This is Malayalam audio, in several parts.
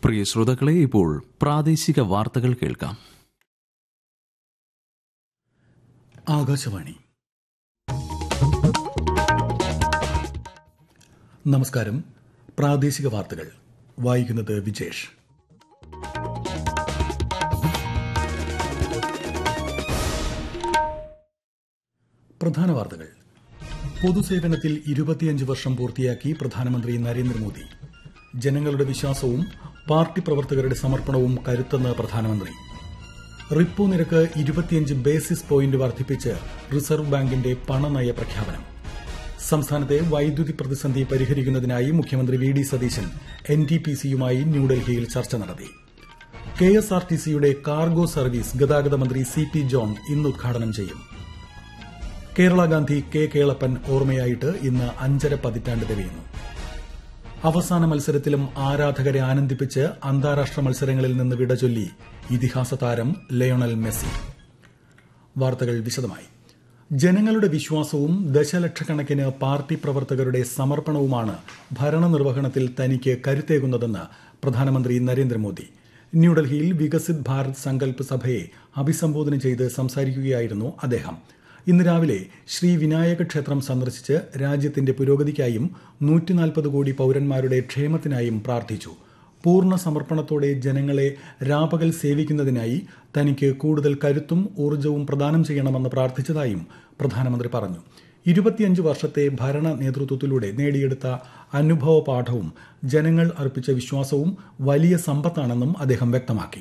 പ്രിയ ശ്രോതാക്കളെ ഇപ്പോൾ പ്രാദേശിക വാർത്തകൾ കേൾക്കാം ആകാശവാണി നമസ്കാരം പ്രാദേശിക വാർത്തകൾ വായിക്കുന്നത് വിജേഷ് പ്രധാന വാർത്തകൾ പൊതുസേവനത്തിൽ ഇരുപത്തിയഞ്ച് വർഷം പൂർത്തിയാക്കി പ്രധാനമന്ത്രി നരേന്ദ്രമോദി ജനങ്ങളുടെ വിശ്വാസവും പാർട്ടി പ്രവർത്തകരുടെ സമർപ്പണവും കരുത്തെന്ന് പ്രധാനമന്ത്രി റിപ്പോ നിരക്ക് ഇരുപത്തിയഞ്ച് ബേസിസ് പോയിന്റ് വർദ്ധിപ്പിച്ച് റിസർവ് ബാങ്കിന്റെ പണനയ പ്രഖ്യാപനം സംസ്ഥാനത്തെ വൈദ്യുതി പ്രതിസന്ധി പരിഹരിക്കുന്നതിനായി മുഖ്യമന്ത്രി V D Satheesan N T P സിയുമായി ന്യൂഡൽഹിയിൽ ചർച്ച നടത്തി കെ എസ് ആർ ടി സിയുടെ കാർഗോ സർവീസ് ഗതാഗത മന്ത്രി സി പി ജോൺ ഇന്ന് ഉദ്ഘാടനം ചെയ്യും കേരള ഗാന്ധി കെ കേളപ്പൻ ഓർമ്മയായിട്ട് ഇന്ന് അഞ്ചര പതിറ്റാണ്ട് തികയുന്നു അവസാന മത്സരത്തിലും ആരാധകരെ ആനന്ദിപ്പിച്ച് അന്താരാഷ്ട്ര മത്സരങ്ങളിൽ നിന്ന് വിട ചൊല്ലി ഇതിഹാസ താരം ലയണൽ മെസ്സി വാർത്തകൾ വിശദമായി ജനങ്ങളുടെ വിശ്വാസവും ദശലക്ഷക്കണക്കിന് പാർട്ടി പ്രവർത്തകരുടെ സമർപ്പണവുമാണ് ഭരണനിർവഹണത്തിൽ തനിക്ക് കരുത്തേകുന്നതെന്ന് പ്രധാനമന്ത്രി നരേന്ദ്രമോദി ന്യൂഡൽഹിയിൽ വികസിത് ഭാരത് സങ്കല്പ് സഭയെ അഭിസംബോധന ചെയ്ത് സംസാരിക്കുകയായിരുന്നു അദ്ദേഹം ഇന്ന് രാവിലെ ശ്രീ വിനായക ക്ഷേത്രം സന്ദർശിച്ച് രാജ്യത്തിന്റെ പുരോഗതിക്കായും നൂറ്റിനാൽപ്പത് കോടി പൌരന്മാരുടെ ക്ഷേമത്തിനായും പ്രാർത്ഥിച്ചു പൂർണ്ണ സമർപ്പണത്തോടെ ജനങ്ങളെ രാപകൽ സേവിക്കുന്നതിനായി തനിക്ക് കൂടുതൽ കരുത്തും ഊർജ്ജവും പ്രദാനം ചെയ്യണമെന്ന് പ്രാർത്ഥിച്ചതായും പ്രധാനമന്ത്രി പറഞ്ഞു ഇരുപത്തിയഞ്ച് വർഷത്തെ ഭരണ നേതൃത്വത്തിലൂടെ നേടിയെടുത്ത അനുഭവ പാഠവും ജനങ്ങൾ അർപ്പിച്ച വിശ്വാസവും വലിയ സമ്പത്താണെന്നും അദ്ദേഹം വ്യക്തമാക്കി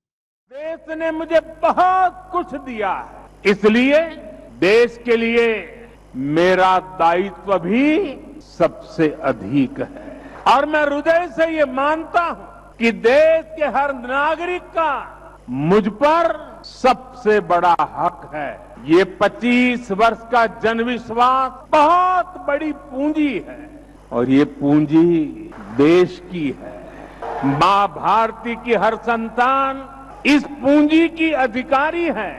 देश ने मुझे बहुत कुछ दिया है इसलिए देश के लिए मेरा दायित्व भी सबसे अधिक है और मैं हृदय से ये मानता हूं कि देश के हर नागरिक का मुझ पर सबसे बड़ा हक है ये 25 वर्ष का जनविश्वास बहुत बड़ी पूंजी है और ये पूंजी देश की है मां भारती की हर संतान इस पूंजी की अधिकारी है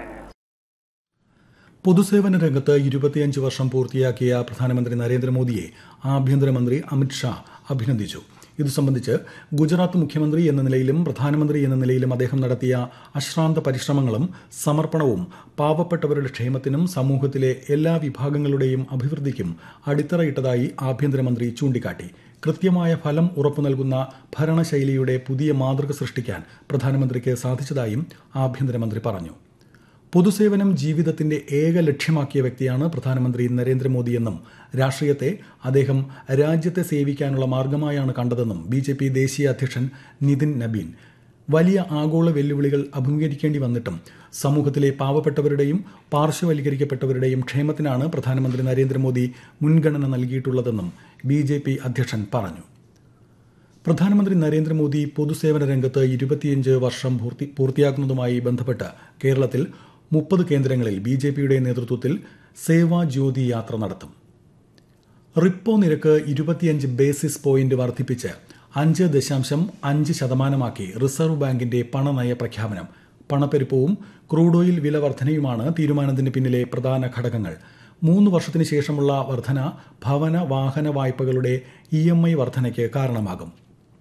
പൊതുസേവന രംഗത്ത് ഇരുപത്തിയഞ്ച് വർഷം പൂർത്തിയാക്കിയ പ്രധാനമന്ത്രി നരേന്ദ്രമോദിയെ ആഭ്യന്തരമന്ത്രി അമിത്ഷാ അഭിനന്ദിച്ചു ഇത് സംബന്ധിച്ച് ഗുജറാത്ത് മുഖ്യമന്ത്രി എന്ന നിലയിലും പ്രധാനമന്ത്രി എന്ന നിലയിലും അദ്ദേഹം നടത്തിയ അശ്രാന്ത പരിശ്രമങ്ങളും സമർപ്പണവും പാവപ്പെട്ടവരുടെ ക്ഷേമത്തിനും സമൂഹത്തിലെ എല്ലാ വിഭാഗങ്ങളുടെയും അഭിവൃദ്ധിക്കും അടിത്തറയിട്ടതായി ആഭ്യന്തരമന്ത്രി ചൂണ്ടിക്കാട്ടി കൃത്യമായ ഫലം ഉറപ്പു നൽകുന്ന ഭരണശൈലിയുടെ പുതിയ മാതൃക സൃഷ്ടിക്കാൻ പ്രധാനമന്ത്രിക്ക് സാധിച്ചതായും ആഭ്യന്തരമന്ത്രി പറഞ്ഞു പൊതുസേവനം ജീവിതത്തിന്റെ ഏക ലക്ഷ്യമാക്കിയ വ്യക്തിയാണ് പ്രധാനമന്ത്രി നരേന്ദ്രമോദിയെന്നും രാഷ്ട്രീയത്തെ അദ്ദേഹം രാജ്യത്തെ സേവിക്കാനുള്ള മാർഗമായാണ് കണ്ടതെന്നും ബി ജെ പി ദേശീയ അധ്യക്ഷൻ നിതിൻ നബീൻ വലിയ ആഗോള വെല്ലുവിളികൾ അഭിമുഖീകരിക്കേണ്ടി വന്നിട്ടും സമൂഹത്തിലെ പാവപ്പെട്ടവരുടെയും പാർശ്വവൽക്കരിക്കപ്പെട്ടവരുടെയും ക്ഷേമത്തിനാണ് പ്രധാനമന്ത്രി നരേന്ദ്രമോദി മുൻഗണന നൽകിയിട്ടുള്ളതെന്നും ബി ജെ പി അധ്യക്ഷൻ പറഞ്ഞു പ്രധാനമന്ത്രി നരേന്ദ്രമോദി പൊതുസേവന രംഗത്ത് ഇരുപത്തിയഞ്ച് വർഷം പൂർത്തി പൂർത്തിയാക്കുന്നതുമായി ബന്ധപ്പെട്ട് കേരളത്തിൽ മുപ്പത് കേന്ദ്രങ്ങളിൽ ബി ജെ പിയുടെ നേതൃത്വത്തിൽ സേവാ ജ്യോതി യാത്ര നടത്തും റിപ്പോ നിരക്ക് ഇരുപത്തിയഞ്ച് ബേസിസ് പോയിന്റ് വർദ്ധിപ്പിച്ച് അഞ്ച് ദശാംശം അഞ്ച് ശതമാനമാക്കി റിസർവ് ബാങ്കിന്റെ പണനയ പ്രഖ്യാപനം പണപ്പെരുപ്പവും ക്രൂഡ് ഓയിൽ വില വർധനയുമാണ് തീരുമാനത്തിന് പിന്നിലെ പ്രധാന ഘടകങ്ങൾ മൂന്ന് വർഷത്തിന് ശേഷമുള്ള വർധന ഭവന വാഹന വായ്പകളുടെ ഇ എം ഐ വർധനയ്ക്ക് കാരണമാകും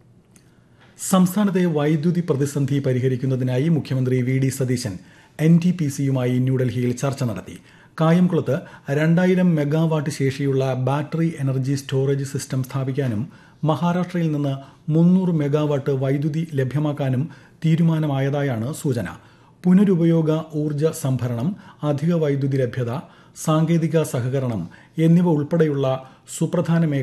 സംസ്ഥാനത്തെ വൈദ്യുതി പ്രതിസന്ധി പരിഹരിക്കുന്നതിനായി മുഖ്യമന്ത്രി V D Satheesan N T P സിയുമായി ന്യൂഡൽഹിയിൽ ചർച്ച നടത്തി കായംകുളത്ത് രണ്ടായിരം മെഗാവാട്ട് ശേഷിയുള്ള ബാറ്ററി എനർജി സ്റ്റോറേജ് സിസ്റ്റം സ്ഥാപിക്കാനും മഹാരാഷ്ട്രയിൽ നിന്ന് മുന്നൂറ് മെഗാവാട്ട് വൈദ്യുതി ലഭ്യമാക്കാനും തീരുമാനമായതായാണ് സൂചന പുനരുപയോഗ ഊർജ്ജ സംഭരണം അധിക വൈദ്യുതി ലഭ്യത സാങ്കേതിക സഹകരണം എന്നിവ ഉൾപ്പെടെയുള്ള സുപ്രധാന